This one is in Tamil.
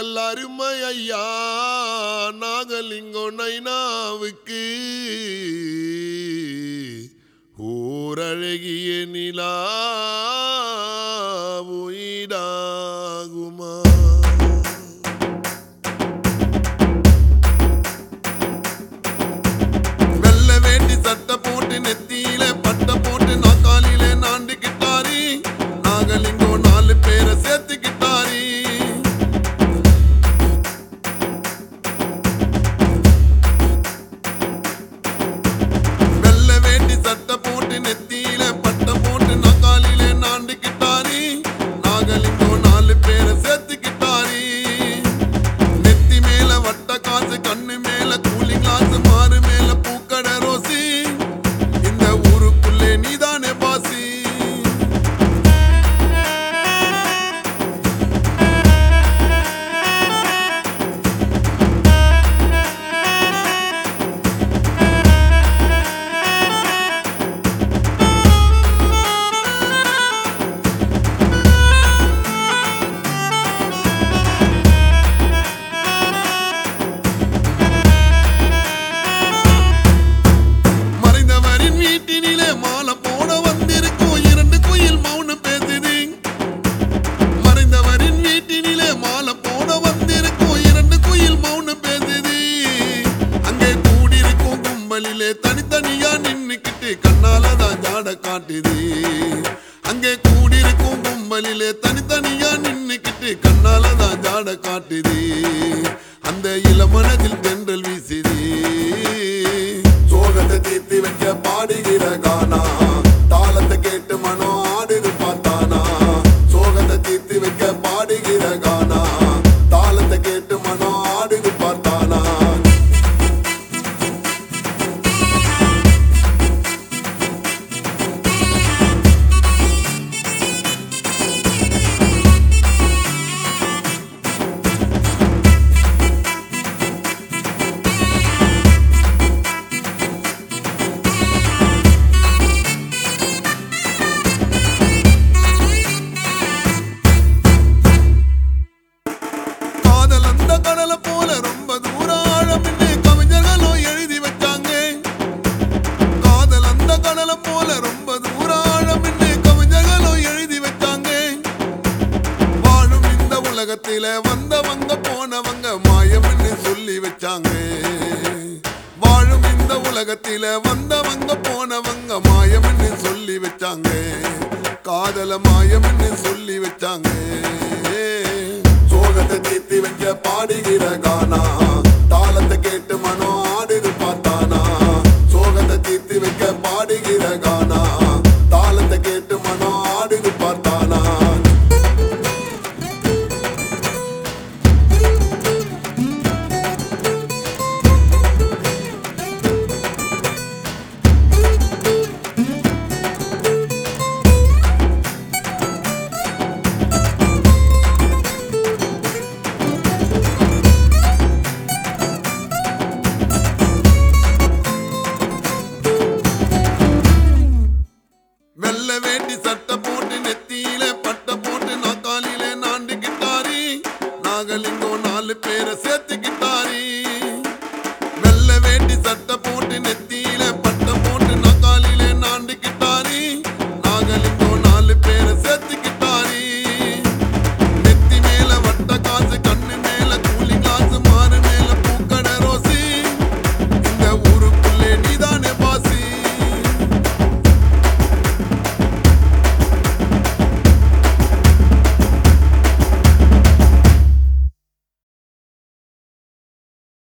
நாங்கள் அருமை ஐயா நாகலிங்கோ நைனாவுக்கு ஓரழகிய நிலா உயிராகுமா வெள்ள வேண்டி சட்டை போட்டு நெத்தியில பட்டை போட்டு நாக்காலில நாண்டு கிட்டாரி நாகலிங்கோ நாலு பேரை சேர்த்துக்கிட்டாரி வெள்ள வேண்டி சட்டை போட்டு நெத்தியில பட்டை போட்டு நாக்காலில நாண்டு கிட்டாரி நாகலிங்கோ நாலு பேரை சேர்த்துக்கிட்டாரி நெத்தி மேல வட்ட காசு கண்ணு மேல கூலி கிளாஸ் மாறு மேல பூக்கடை ரோசி இந்த ஊருக்குள்ளே நீதானே பாசி மறைந்தவரின் வீட்டினிலே மாலை போட வந்திருக்கும் இரண்டு குயில் மௌனம் பேசுது மறைந்தவரின் வீட்டினிலே மாலை போட வந்திருக்கும் இரண்டு குயில் மௌனம் பேசுது அங்கே கூடியிருக்கும் கும்பலிலே தனித்தனியா நின்னுக்கிட்டு கண்ணால தான் ஜாட காட்டுது அங்கே கூடியிருக்கும் கும்பலிலே தனித்தனியா நின்னுக்கிட்டு கண்ணால தான் ஜாட காட்டுது அந்த இளமனதில் தென்றல் வீசுது சோகத்தை தீர்த்து வைக்க பாடுகிற கானா தாளத்தை கேட்டு மனோ ஆடுது பார்த்தானா சோகத்தை தீர்த்து வைக்க பாடுகிற கானா தாளத்தை கேட்டு மனோ ஆடுது பார்த்தானா காதல் அந்த கடலை போல ரொம்ப தூரம் ஆழம்னு கவிஞர்களும் எழுதி வச்சாங்க காதல் அந்த கடலை போல ரொம்ப தூரம் ஆழம்னு கவிஞர்களும் எழுதி வச்சாங்க வாழும் இந்த உலகத்தில வந்தவங்க போனவங்க மாயம்னு சொல்லி வச்சாங்க வாழும் இந்த உலகத்தில வந்தவங்க போனவங்க மாயம்னு சொல்லி வச்சாங்க காதல மாயம்னு சொல்லி வச்சாங்க சோகத்தை தீர்த்து வைக்க பாடுகிற கானா